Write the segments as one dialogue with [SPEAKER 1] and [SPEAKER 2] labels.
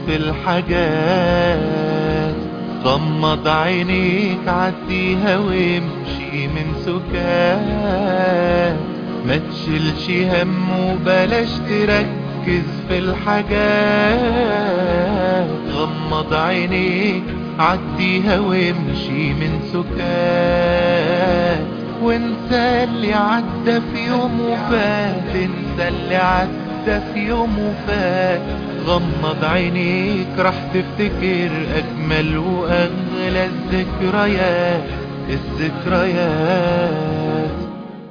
[SPEAKER 1] في الحاجات غمض عينيك عديها وامشي من سكات ما تشيلش هم وبلاش تركز في الحاجات غمض عينيك عديها وامشي من سكات وانسى اللي عدى في يوم وفات انسى اللي عدى في يوم وفات غمض عينيك راح تفتكر اجمل واغلى الذكريات الذكريات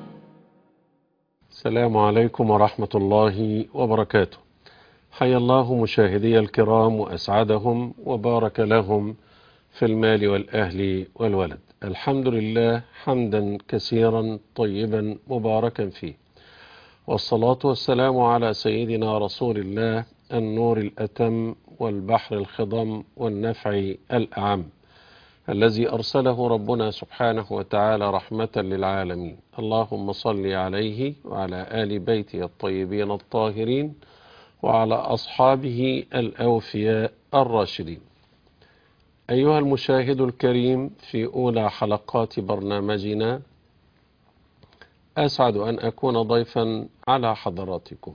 [SPEAKER 2] السلام عليكم ورحمة الله وبركاته حيا الله مشاهدي الكرام وأسعدهم وبارك لهم في المال والأهل والولد الحمد لله حمدا كثيرا طيبا مباركا فيه والصلاة والسلام على سيدنا رسول الله النور الأتم والبحر الخضم والنفع الأعم الذي أرسله ربنا سبحانه وتعالى رحمة للعالمين اللهم صل عليه وعلى آل بيته الطيبين الطاهرين وعلى أصحابه الأوفياء الراشدين أيها المشاهد الكريم في أولى حلقات برنامجنا أسعد أن أكون ضيفا على حضراتكم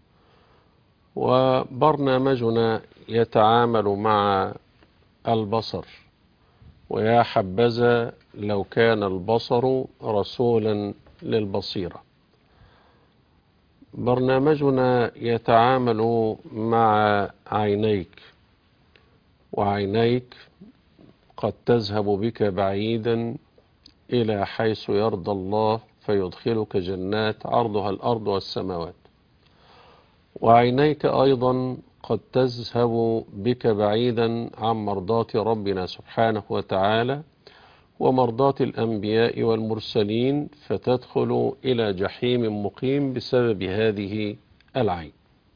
[SPEAKER 2] وبرنامجنا يتعامل مع البصر ويا حبذا لو كان البصر رسولا للبصيرة برنامجنا يتعامل مع عينيك وعينيك قد تذهب بك بعيدا إلى حيث يرضى الله فيدخلك جنات عرضها الأرض والسماوات وعينيك أيضا قد تذهب بك بعيدا عن مرضاة ربنا سبحانه وتعالى ومرضاة الأنبياء والمرسلين فتدخل إلى جحيم مقيم بسبب هذه العين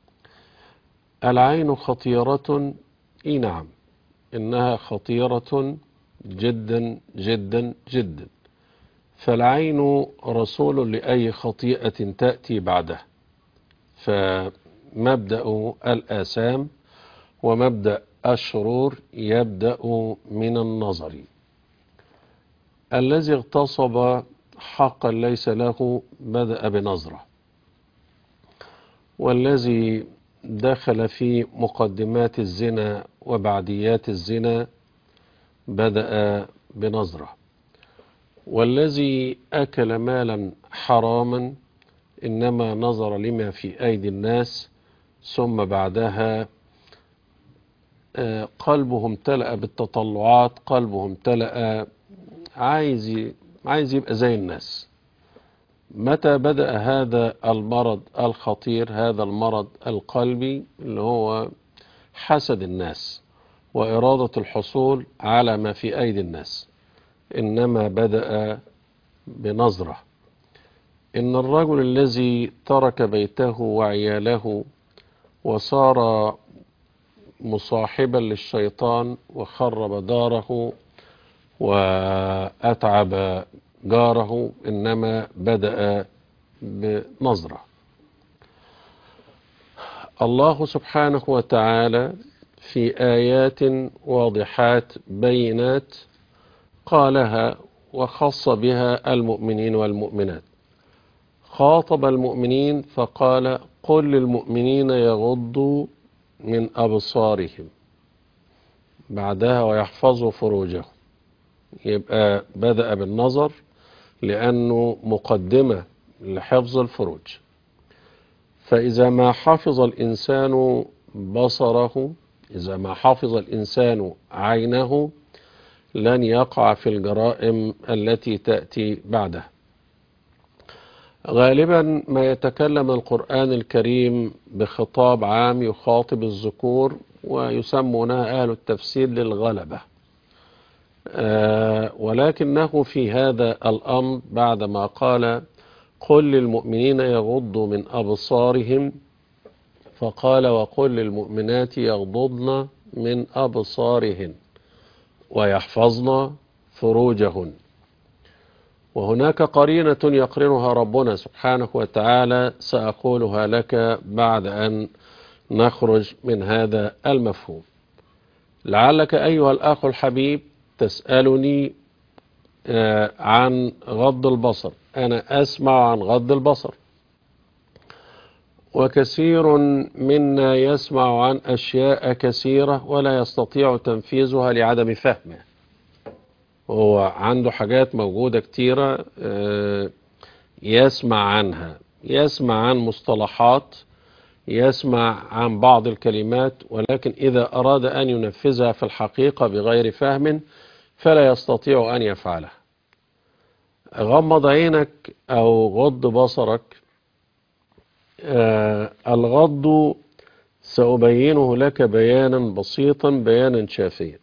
[SPEAKER 2] العين خطيرة إي نعم إنها خطيرة جدا جدا جدا فالعين رسول لأي خطيئة تأتي بعده فمبدأ الآثام ومبدأ الشرور يبدأ من النظر الذي اغتصب حقا ليس له بدأ بنظرة والذي دخل في مقدمات الزنا وبعديات الزنا بدأ بنظرة والذي أكل مالا حراما إنما نظر لما في أيدي الناس ثم بعدها قلبه امتلأ بالتطلعات قلبه امتلأ عايز عايز يبقى زي الناس متى بدأ هذا المرض الخطير هذا المرض القلبي اللي هو حسد الناس وإرادة الحصول على ما في أيدي الناس إنما بدأ بنظرة إن الرجل الذي ترك بيته وعياله وصار مصاحبا للشيطان وخرب داره وأتعب جاره إنما بدأ بنظرة الله سبحانه وتعالى في آيات واضحات بينات قالها وخص بها المؤمنين والمؤمنات خاطب المؤمنين فقال قل للمؤمنين يغضوا من أبصارهم بعدها ويحفظوا فروجهم يبقى بدأ بالنظر لأنه مقدمة لحفظ الفروج فإذا ما حفظ الإنسان بصره إذا ما حفظ الإنسان عينه لن يقع في الجرائم التي تأتي بعده غالبا ما يتكلم القرآن الكريم بخطاب عام يخاطب الذكور ويسمونها أهل التفسير للغلبة آه ولكنه في هذا الأمر بعدما قال قل للمؤمنين يغضوا من أبصارهم فقال وقل للمؤمنات يغضضن من أبصارهن ويحفظن فروجهن وهناك قرينة يقرنها ربنا سبحانه وتعالى سأقولها لك بعد أن نخرج من هذا المفهوم لعلك أيها الأخ الحبيب تسألني آه، عن غض البصر أنا أسمع عن غض البصر وكثير منا يسمع عن أشياء كثيرة ولا يستطيع تنفيذها لعدم فهمه هو عنده حاجات موجودة كتيرة آه، يسمع عنها يسمع عن مصطلحات يسمع عن بعض الكلمات ولكن إذا أراد أن ينفذها في الحقيقة بغير فهم فلا يستطيع أن يفعلها غمض عينك أو غض بصرك آه الغض سأبينه لك بيانا بسيطا بيانا شافيا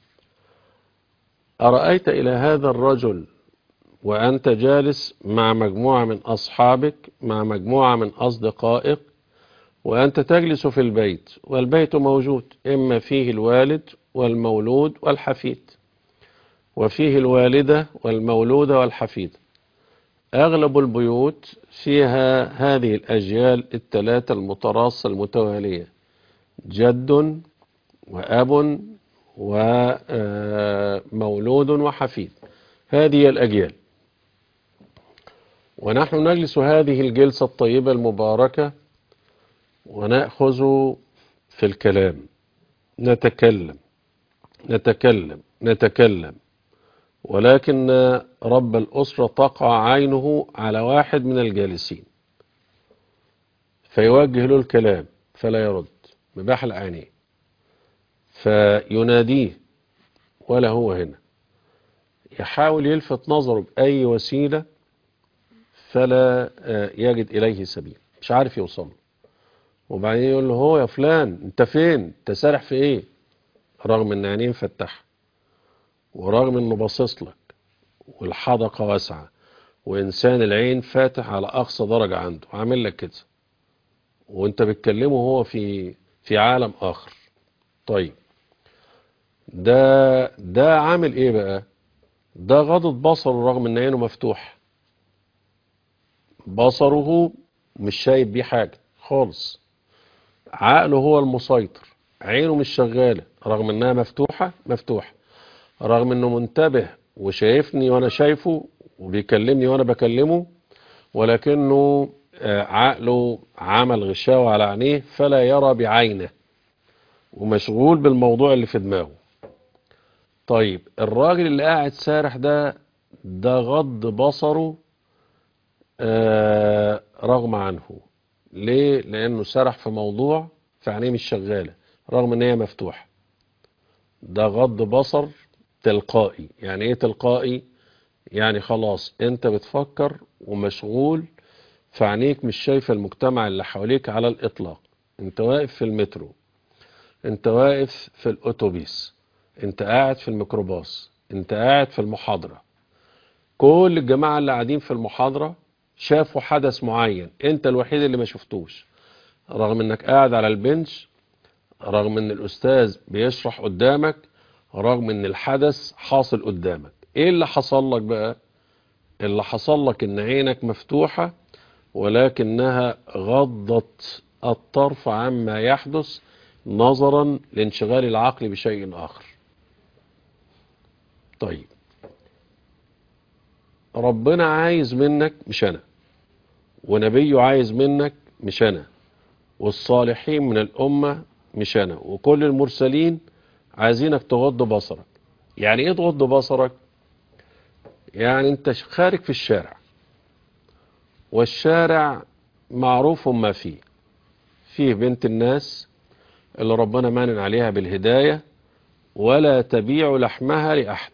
[SPEAKER 2] أرأيت إلى هذا الرجل وأنت جالس مع مجموعة من أصحابك مع مجموعة من أصدقائك وأنت تجلس في البيت والبيت موجود إما فيه الوالد والمولود والحفيد وفيه الوالدة والمولودة والحفيدة أغلب البيوت فيها هذه الأجيال الثلاثة المتراصة المتوالية جد وأب ومولود وحفيد هذه الأجيال ونحن نجلس هذه الجلسة الطيبة المباركة ونأخذ في الكلام نتكلم نتكلم نتكلم ولكن رب الأسرة تقع عينه على واحد من الجالسين فيوجه له الكلام فلا يرد ببحل عينيه فيناديه ولا هو هنا يحاول يلفت نظره بأي وسيلة فلا يجد إليه سبيل مش عارف يوصل وبعدين يقول له هو يا فلان انت فين انت سارح في ايه رغم ان عينيه مفتحه ورغم انه باصص لك والحدقه واسعه وانسان العين فاتح على اقصى درجه عنده عامل لك كده وانت بتكلمه هو في في عالم اخر طيب ده ده عامل ايه بقى ده غضت بصره رغم ان عينه مفتوح بصره مش شايف بيه حاجه خالص عقله هو المسيطر عينه مش شغاله رغم انها مفتوحه مفتوحه رغم انه منتبه وشايفني وانا شايفه وبيكلمني وانا بكلمه ولكنه عقله عمل غشاوة على عينيه فلا يرى بعينه ومشغول بالموضوع اللي في دماغه طيب الراجل اللي قاعد سارح ده ده غض بصره آه رغم عنه ليه لانه سرح في موضوع فعينيه مش شغاله رغم ان هي مفتوحه ده غض بصر تلقائي يعني ايه تلقائي يعني خلاص انت بتفكر ومشغول فعينيك مش شايفه المجتمع اللي حواليك على الاطلاق انت واقف في المترو انت واقف في الاتوبيس انت قاعد في الميكروباص انت قاعد في المحاضره كل الجماعه اللي قاعدين في المحاضره شافوا حدث معين انت الوحيد اللي ما شفتوش رغم انك قاعد على البنش رغم ان الاستاذ بيشرح قدامك رغم ان الحدث حاصل قدامك ايه اللي حصل لك بقى اللي حصل لك ان عينك مفتوحة ولكنها غضت الطرف عما يحدث نظرا لانشغال العقل بشيء اخر طيب ربنا عايز منك مش انا ونبيه عايز منك مش انا والصالحين من الامه مش انا وكل المرسلين عايزينك تغض بصرك يعني ايه تغض بصرك يعني انت خارج في الشارع والشارع معروف ما فيه فيه بنت الناس اللي ربنا مانن عليها بالهداية ولا تبيع لحمها لأحد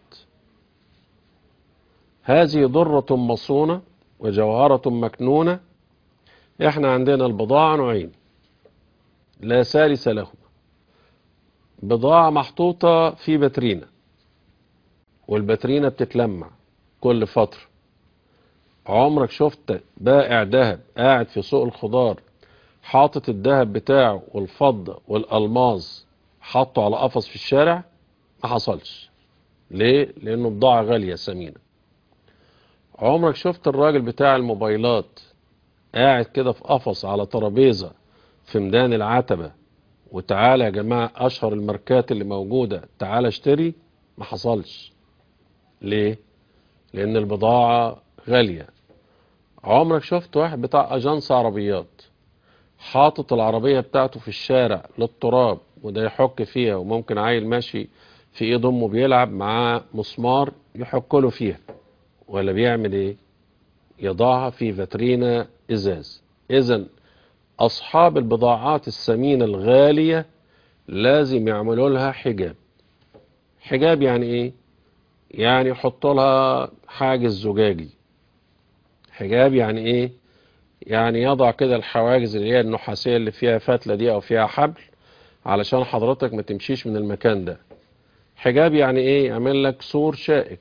[SPEAKER 2] هذه ضرة مصونة وجوهرة مكنونة احنا عندنا البضاعة نوعين لا ثالث لهما بضاعة محطوطة في بترينة والبترينة بتتلمع كل فترة عمرك شفت بائع ذهب قاعد في سوق الخضار حاطط الذهب بتاعه والفضة والألماظ حاطه على قفص في الشارع ما حصلش ليه لأنه بضاعة غالية ثمينة عمرك شفت الراجل بتاع الموبايلات قاعد كده في قفص على ترابيزة في ميدان العتبة وتعالى يا جماعة اشهر الماركات اللي موجودة تعالى اشتري ما حصلش ليه لان البضاعة غالية عمرك شفت واحد بتاع اجانس عربيات حاطط العربية بتاعته في الشارع للتراب وده يحك فيها وممكن عيل ماشي في ايد امه بيلعب معاه مسمار يحك له فيها ولا بيعمل ايه يضعها في فاترينا ازاز اذا اصحاب البضاعات الثمينة الغالية لازم يعملوا لها حجاب حجاب يعني ايه يعني يحطوا لها حاجز زجاجي حجاب يعني ايه يعني يضع كده الحواجز اللي هي النحاسية اللي فيها فتلة دي او فيها حبل علشان حضرتك ما تمشيش من المكان ده حجاب يعني ايه يعمل لك سور شائك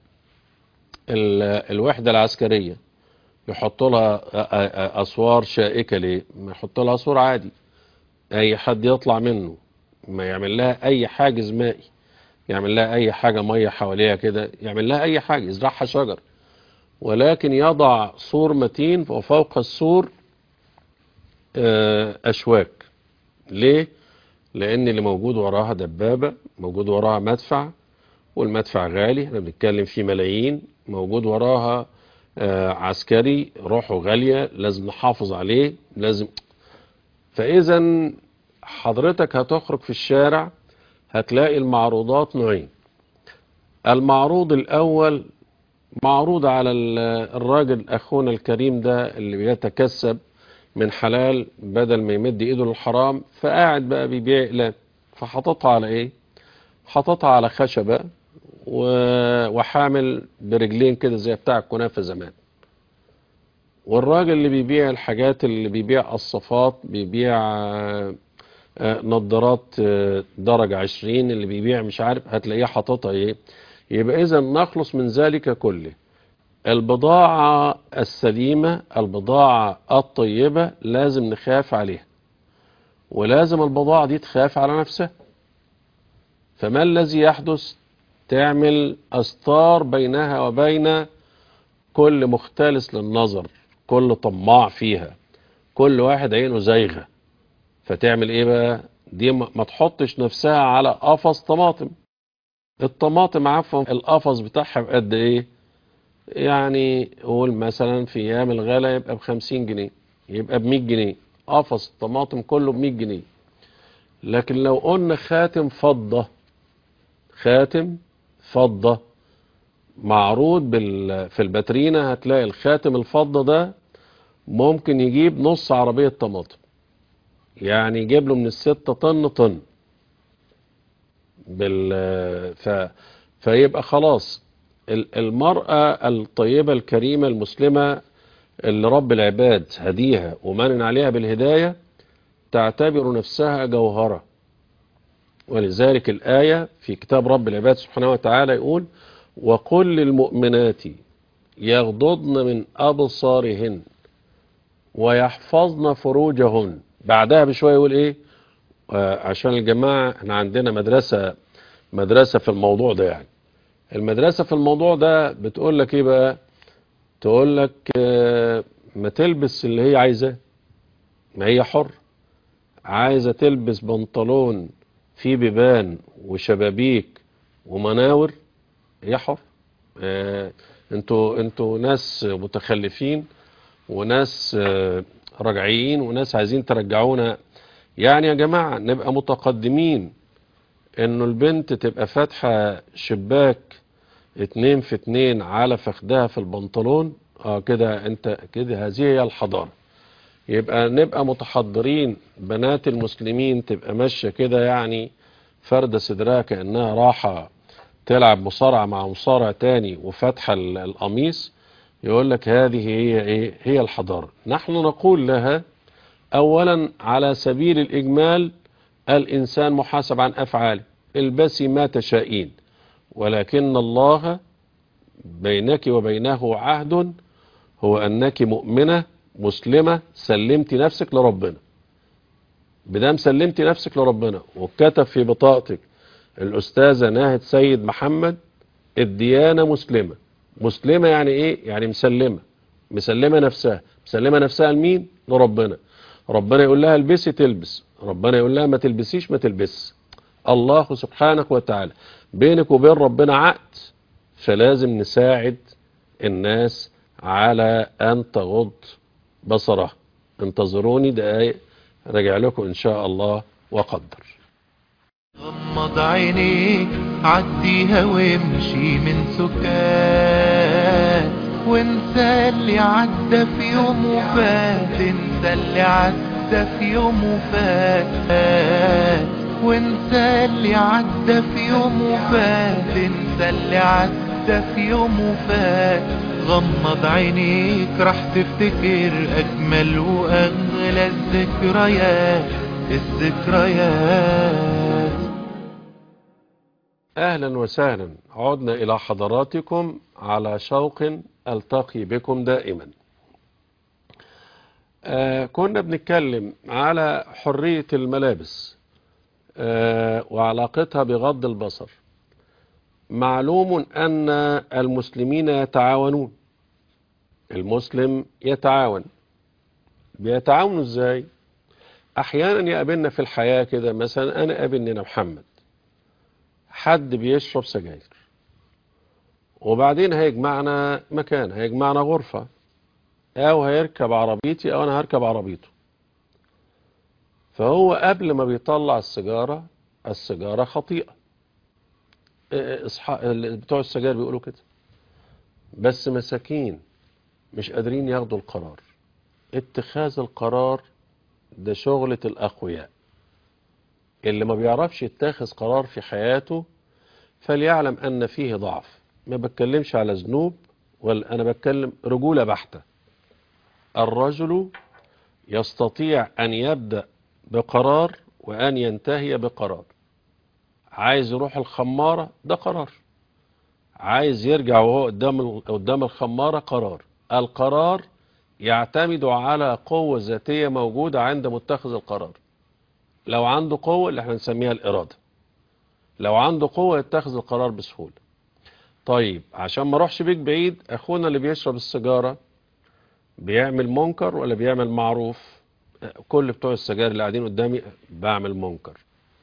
[SPEAKER 2] ال- الوحدة العسكرية يحط لها أ- أ- اسوار شائكة ليه ما يحط لها سور عادي اي حد يطلع منه ما يعمل لها اي حاجز مائي يعمل لها اي حاجة مية حواليها كده يعمل لها اي حاجة يزرعها شجر ولكن يضع سور متين وفوق السور آه، اشواك ليه لان اللي موجود وراها دبابة موجود وراها مدفع والمدفع غالي احنا بنتكلم فيه ملايين موجود وراها آه، عسكري روحه غالية لازم نحافظ عليه لازم فاذا حضرتك هتخرج في الشارع هتلاقي المعروضات نوعين المعروض الاول معروض على ال- الراجل اخونا الكريم ده اللي بيتكسب من حلال بدل ما يمد ايده للحرام فقاعد بقى بيبيع اقلام فحططها على ايه حططها على خشبة و- وحامل برجلين كده زي بتاع الكنافة زمان والراجل اللي بيبيع الحاجات اللي بيبيع قصافات بيبيع آه، آه، نظارات آه، درجة عشرين اللي بيبيع مش عارف هتلاقيه حاططها ايه يبقى اذا نخلص من ذلك كله البضاعة السليمة البضاعة الطيبة لازم نخاف عليها ولازم البضاعة دي تخاف على نفسها فما الذي يحدث تعمل أستار بينها وبين كل مختلس للنظر كل طماع فيها كل واحد عينه زايغة فتعمل ايه بقى دي ما ما تحطش نفسها على قفص طماطم الطماطم عفوا القفص بتاعها بقد ايه يعني قول مثلا في ايام الغلا يبقى بخمسين جنيه يبقى بمية جنيه قفص الطماطم كله بمية جنيه لكن لو قلنا خاتم فضة خاتم فضة معروض بال في الباترينا هتلاقي الخاتم الفضة ده ممكن يجيب نص عربية طماطم يعني يجيب له من الستة طن طن بال ف... فيبقى خلاص ال- المرأة الطيبة الكريمة المسلمة اللي رب العباد هديها ومنن عليها بالهداية تعتبر نفسها جوهرة ولذلك الآية في كتاب رب العباد سبحانه وتعالى يقول وقل للمؤمنات يغضضن من أبصارهن ويحفظن فروجهن بعدها بشوية يقول ايه آه عشان الجماعة احنا عندنا مدرسة مدرسة في الموضوع ده يعني المدرسة في الموضوع ده بتقول لك ايه بقى تقول لك آه ما تلبس اللي هي عايزاه ما هي حر عايزة تلبس بنطلون فيه بيبان وشبابيك ومناور هي حر آه انتوا انتوا ناس متخلفين وناس آه رجعيين وناس عايزين ترجعونا يعني يا جماعة نبقى متقدمين انه البنت تبقى فاتحة شباك اتنين في اتنين على فخدها في البنطلون اه كده انت كده هذه هي الحضارة يبقى نبقى متحضرين بنات المسلمين تبقى ماشية كده يعني فردة صدرها كأنها راحة تلعب مصارعة مع مصارع تاني وفاتحة ال- القميص يقول لك هذه هي ايه هي الحضارة نحن نقول لها اولا على سبيل الاجمال الانسان محاسب عن افعاله البسي ما تشائين ولكن الله بينك وبينه عهد هو انك مؤمنة مسلمة سلمت نفسك لربنا بدام سلمت نفسك لربنا وكتب في بطاقتك الاستاذة ناهد سيد محمد الديانة مسلمة مسلمة يعني ايه يعني مسلمة مسلمة نفسها مسلمة نفسها لمين لربنا ربنا يقول لها البسي تلبس ربنا يقول لها ما تلبسيش ما تلبس الله سبحانه وتعالى بينك وبين ربنا عقد فلازم نساعد الناس على أن تغض بصرها انتظروني دقايق راجع لكم إن شاء الله وقدر
[SPEAKER 1] غمض عينيك عديها وامشي من سكات وانسى اللي عدى في يوم وفات انسى اللي عدى في يوم وفات وانسى اللي عدى في يوم وفات انسى اللي عدى في يوم وفات غمض عينيك راح تفتكر اجمل واغلى الذكريات الذكريات
[SPEAKER 2] أهلا وسهلا عدنا إلى حضراتكم على شوق ألتقي بكم دائما آه كنا بنتكلم على حرية الملابس آه وعلاقتها بغض البصر معلوم أن المسلمين يتعاونون المسلم يتعاون بيتعاونوا ازاي احيانا يقابلنا في الحياة كده مثلا انا قابلني انا محمد حد بيشرب سجاير وبعدين هيجمعنا مكان هيجمعنا غرفة او هيركب عربيتي او انا هركب عربيته فهو قبل ما بيطلع السيجارة السيجارة خطيئة اصحى بتوع السجاير بيقولوا كده بس مساكين مش قادرين ياخدوا القرار اتخاذ القرار ده شغلة الأقوياء اللي ما بيعرفش يتخذ قرار في حياته فليعلم أن فيه ضعف ما بتكلمش على ذنوب ولا أنا بتكلم رجولة بحتة الرجل يستطيع أن يبدأ بقرار وأن ينتهي بقرار عايز يروح الخمارة ده قرار عايز يرجع وهو قدام قدام الخمارة قرار القرار يعتمد على قوة ذاتية موجودة عند متخذ القرار لو عنده قوة اللي احنا نسميها الإرادة لو عنده قوة يتخذ القرار بسهولة طيب عشان ما اروحش بيك بعيد اخونا اللي بيشرب السيجارة بيعمل منكر ولا بيعمل معروف كل بتوع السجاير اللي قاعدين قدامي بعمل منكر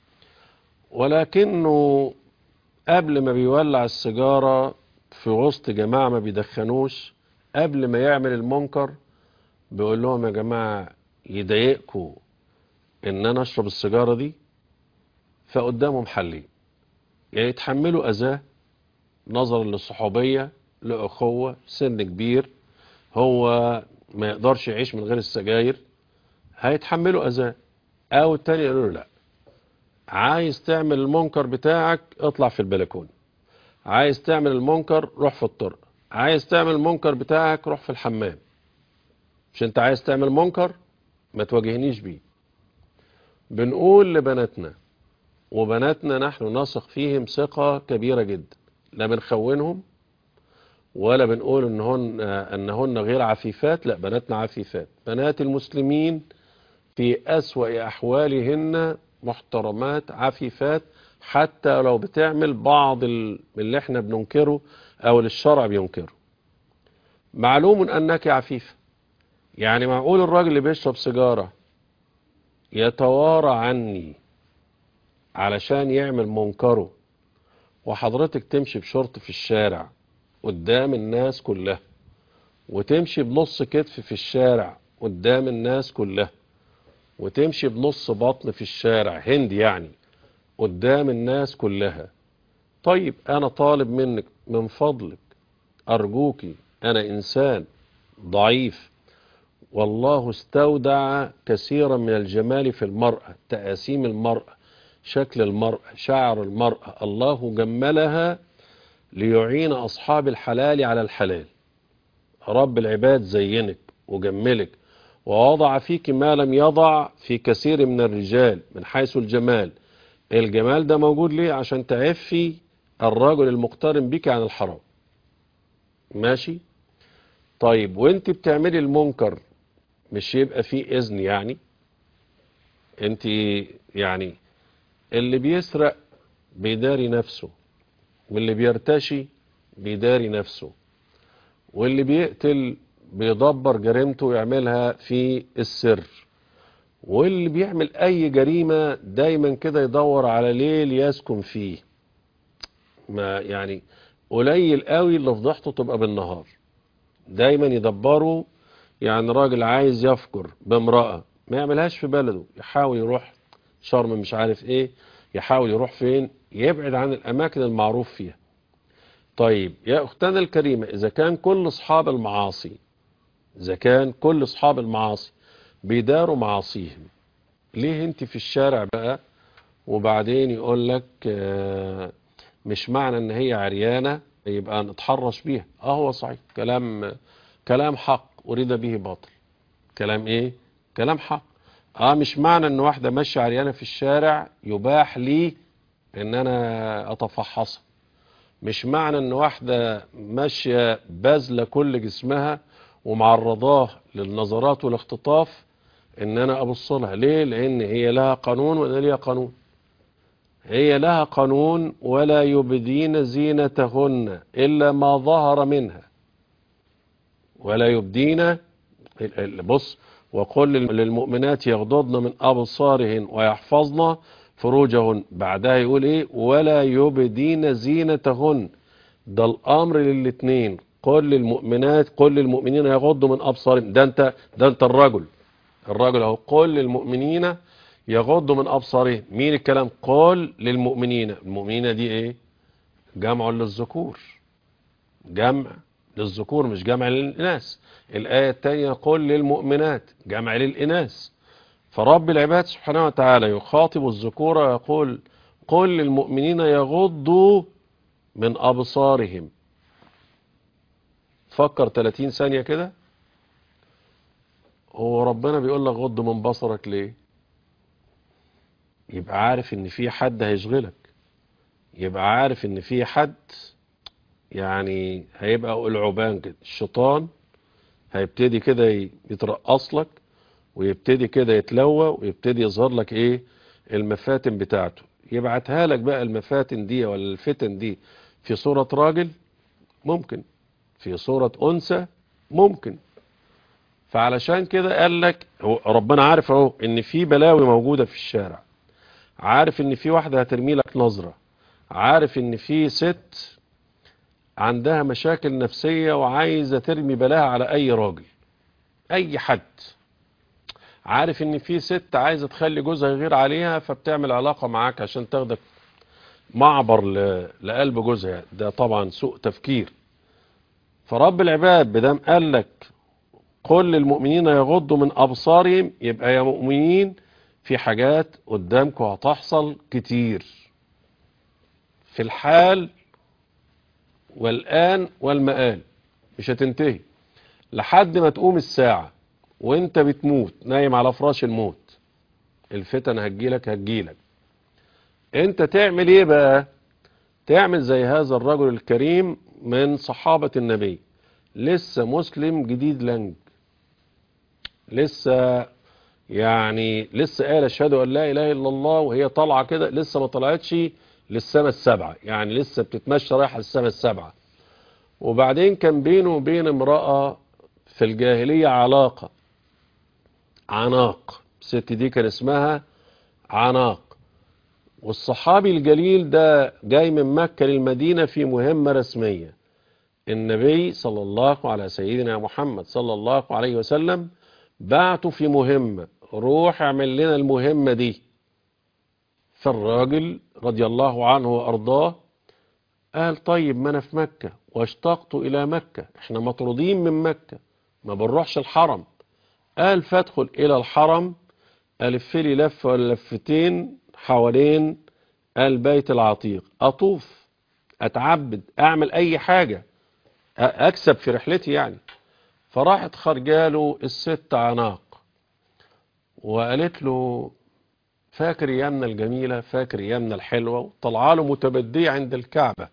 [SPEAKER 2] ولكنه قبل ما بيولع السيجارة في وسط جماعة ما بيدخنوش قبل ما يعمل المنكر بيقول لهم يا جماعة يضايقكم ان انا اشرب السيجارة دي فقدامهم حلين يعني يتحملوا اذاه نظرا للصحوبية لأخوة سن كبير هو ما يقدرش يعيش من غير السجاير هيتحملوا اذاه او التاني يقولوا له لا عايز تعمل المنكر بتاعك اطلع في البلكونه عايز تعمل المنكر روح في الطرق عايز تعمل المنكر بتاعك روح في الحمام مش انت عايز تعمل منكر ما تواجهنيش بيه بنقول لبناتنا وبناتنا نحن نثق فيهم ثقة كبيرة جدا لا بنخونهم ولا بنقول انهن انهن غير عفيفات لا بناتنا عفيفات بنات المسلمين في أسوأ أحوالهن محترمات عفيفات حتى لو بتعمل بعض اللي احنا بننكره او اللي الشرع بينكره معلوم انك عفيفة يعني معقول الراجل اللي بيشرب سيجارة يتوارى عني علشان يعمل منكره وحضرتك تمشي بشورت في الشارع قدام الناس كلها وتمشي بنص كتف في الشارع قدام الناس كلها وتمشي بنص بطن في الشارع هندي يعني قدام الناس كلها طيب انا طالب منك من فضلك ارجوكي انا انسان ضعيف والله استودع كثيرا من الجمال في المرأة تأسيم المرأة شكل المرأة شعر المرأة الله جملها ليعين أصحاب الحلال على الحلال رب العباد زينك وجملك ووضع فيك ما لم يضع في كثير من الرجال من حيث الجمال الجمال ده موجود ليه عشان تعفي الرجل المقترن بك عن الحرام ماشي طيب وانت بتعملي المنكر مش يبقى فيه اذن يعني انت يعني اللي بيسرق بيداري نفسه واللي بيرتشي بيداري نفسه واللي بيقتل بيدبر جريمته ويعملها في السر واللي بيعمل اي جريمة دايما كده يدور على ليل يسكن فيه ما يعني قليل قوي اللي فضحته تبقى بالنهار دايما يدبروا يعني راجل عايز يفجر بامرأة ما يعملهاش في بلده يحاول يروح شرم مش عارف ايه يحاول يروح فين يبعد عن الاماكن المعروف فيها طيب يا اختنا الكريمة اذا كان كل اصحاب المعاصي اذا كان كل اصحاب المعاصي بيداروا معاصيهم ليه انت في الشارع بقى وبعدين يقول لك آه، مش معنى ان هي عريانة يبقى نتحرش بيها اه هو صحيح كلام كلام حق اريد به باطل كلام ايه كلام حق اه مش معنى ان واحدة ماشية عريانة في الشارع يباح لي ان انا اتفحصها مش معنى ان واحدة ماشية باذلة كل جسمها ومعرضاه للنظرات والاختطاف ان انا ابص لها ليه لان هي لها قانون وانا ليها قانون هي لها قانون ولا يبدين زينتهن الا ما ظهر منها ولا يبدين ال- ال- بص وقل للمؤمنات يغضضن من ابصارهن ويحفظن فروجهن بعدها يقول ايه ولا يبدين زينتهن ده الامر للاتنين قل للمؤمنات قل للمؤمنين يغضوا من ابصارهم ده انت ده انت الرجل الرجل اهو قل للمؤمنين يغضوا من ابصارهم مين الكلام قل للمؤمنين المؤمنين دي ايه جمع للذكور جمع للذكور مش جمع للإناث الآية الثانية قل للمؤمنات جمع للإناث فرب العباد سبحانه وتعالى يخاطب الذكور ويقول قل للمؤمنين يغضوا من أبصارهم فكر 30 ثانية كده هو ربنا بيقول لك غض من بصرك ليه يبقى عارف ان في حد هيشغلك يبقى عارف ان في حد يعني هيبقى العبان كده الشيطان هيبتدي كده يترقص لك ويبتدي كده يتلوى ويبتدي يظهر لك ايه المفاتن بتاعته يبعتها لك بقى المفاتن دي ولا الفتن دي في صورة راجل ممكن في صورة أنثى ممكن فعلشان كده قال لك هو ربنا عارف اهو ان في بلاوي موجودة في الشارع عارف ان في واحدة هترمي لك نظرة عارف ان في ست عندها مشاكل نفسية وعايزة ترمي بلاها على اي راجل اي حد عارف ان في ست عايزة تخلي جوزها يغير عليها فبتعمل علاقة معاك عشان تاخدك معبر ل- لقلب جوزها ده طبعا سوء تفكير فرب العباد بدام قال لك قل للمؤمنين يغضوا من أبصارهم يبقى يا مؤمنين في حاجات قدامكم هتحصل كتير في الحال والآن والمآل مش هتنتهي لحد ما تقوم الساعة وانت بتموت نايم على فراش الموت الفتن هتجيلك هتجيلك انت تعمل ايه بقى تعمل زي هذا الرجل الكريم من صحابة النبي لسه مسلم جديد لنج لسه يعني لسه قال اشهد ان لا اله الا الله وهي طالعه كده لسه ما طلعتش للسماء السبعه يعني لسه بتتمشى رايحه للسماء السبعه وبعدين كان بينه وبين امراه في الجاهليه علاقه عناق الست دي كان اسمها عناق والصحابي الجليل ده جاي من مكه للمدينه في مهمه رسميه النبي صلى الله على سيدنا محمد صلى الله عليه وسلم بعته في مهمة روح اعمل لنا المهمة دي فالراجل رضي الله عنه وأرضاه قال طيب ما أنا في مكة واشتقت إلى مكة احنا مطرودين من مكة ما بنروحش الحرم قال فادخل إلى الحرم ألف لي لفة ولا لفتين حوالين البيت العتيق أطوف أتعبد أعمل أي حاجة أكسب في رحلتي يعني فراحت خرجاله الست عناق وقالت له فاكر ايامنا الجميله فاكر ايامنا الحلوه وطلع له متبديه عند الكعبه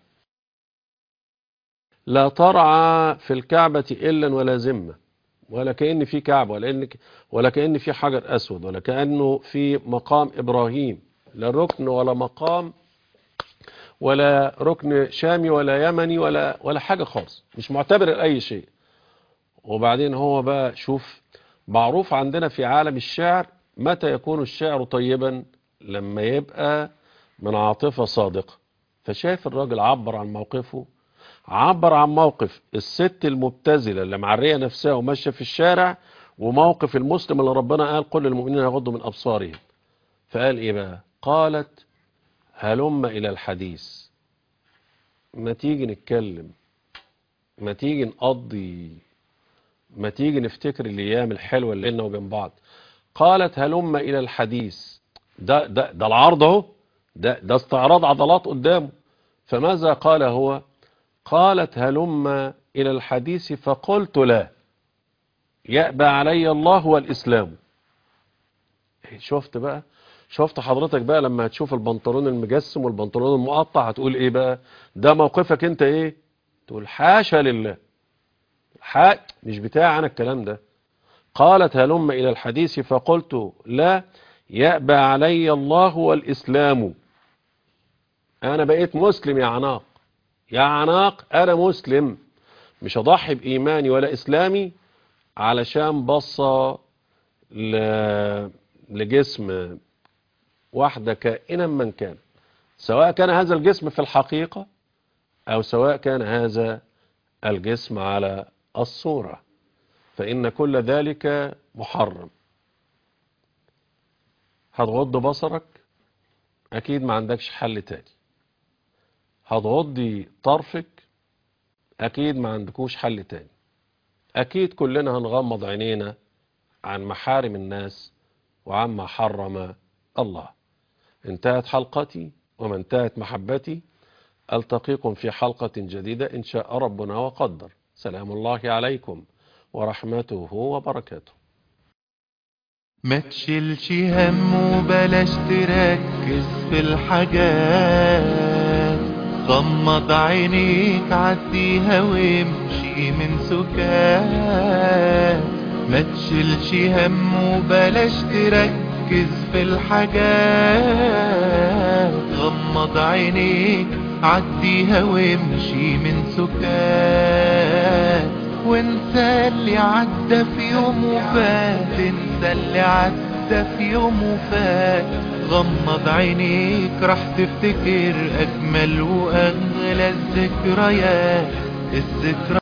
[SPEAKER 2] لا ترعى في الكعبه الا ولا ذمه ولا كان في كعبه ولا ان ولا كان في حجر اسود ولا كانه في مقام ابراهيم لا ركن ولا مقام ولا ركن شامي ولا يمني ولا ولا حاجه خالص مش معتبر اي شيء وبعدين هو بقى شوف معروف عندنا في عالم الشعر متى يكون الشعر طيبا لما يبقى من عاطفة صادقة فشايف الراجل عبر عن موقفه عبر عن موقف الست المبتذلة اللي معرية نفسها وماشية في الشارع وموقف المسلم اللي ربنا قال قل للمؤمنين يغضوا من أبصارهم فقال إيه بقى قالت هلم إلى الحديث ما تيجي نتكلم ما تيجي نقضي ما تيجي نفتكر الأيام الحلوة اللي لنا وبين بعض قالت هلم إلى الحديث ده, ده, ده العرض اهو ده, ده استعراض عضلات قدامه فماذا قال هو قالت هلم إلى الحديث فقلت لا يأبى علي الله والإسلام شفت بقى شفت حضرتك بقى لما هتشوف البنطلون المجسم والبنطلون المقطع هتقول ايه بقى ده موقفك انت ايه تقول حاشا لله حا مش بتاع انا الكلام ده قالت هلم الى الحديث فقلت لا يأبى علي الله والإسلام انا بقيت مسلم يا عناق يا عناق انا مسلم مش هضحي بإيماني ولا إسلامي علشان بصة لجسم واحدة كائنا من كان سواء كان هذا الجسم في الحقيقة أو سواء كان هذا الجسم على الصورة فإن كل ذلك محرم هتغض بصرك أكيد ما عندكش حل تاني هتغضي طرفك أكيد ما عندكوش حل تاني أكيد كلنا هنغمض عينينا عن محارم الناس وعما حرم الله انتهت حلقتي وما انتهت محبتي ألتقيكم في حلقة جديدة إن شاء ربنا وقدر سلام الله عليكم ورحمته وبركاته
[SPEAKER 1] ما تشيلش هم وبلاش تركز في الحاجات غمض عينيك عديها وامشي من سكات ما تشيلش هم وبلاش تركز في الحاجات غمض عينيك عديها وامشي من سكات وانسى اللي عدى في يوم وفات انسى اللي عدى في يوم وفات غمض عينيك راح تفتكر اجمل واغلى الذكريات الذكرى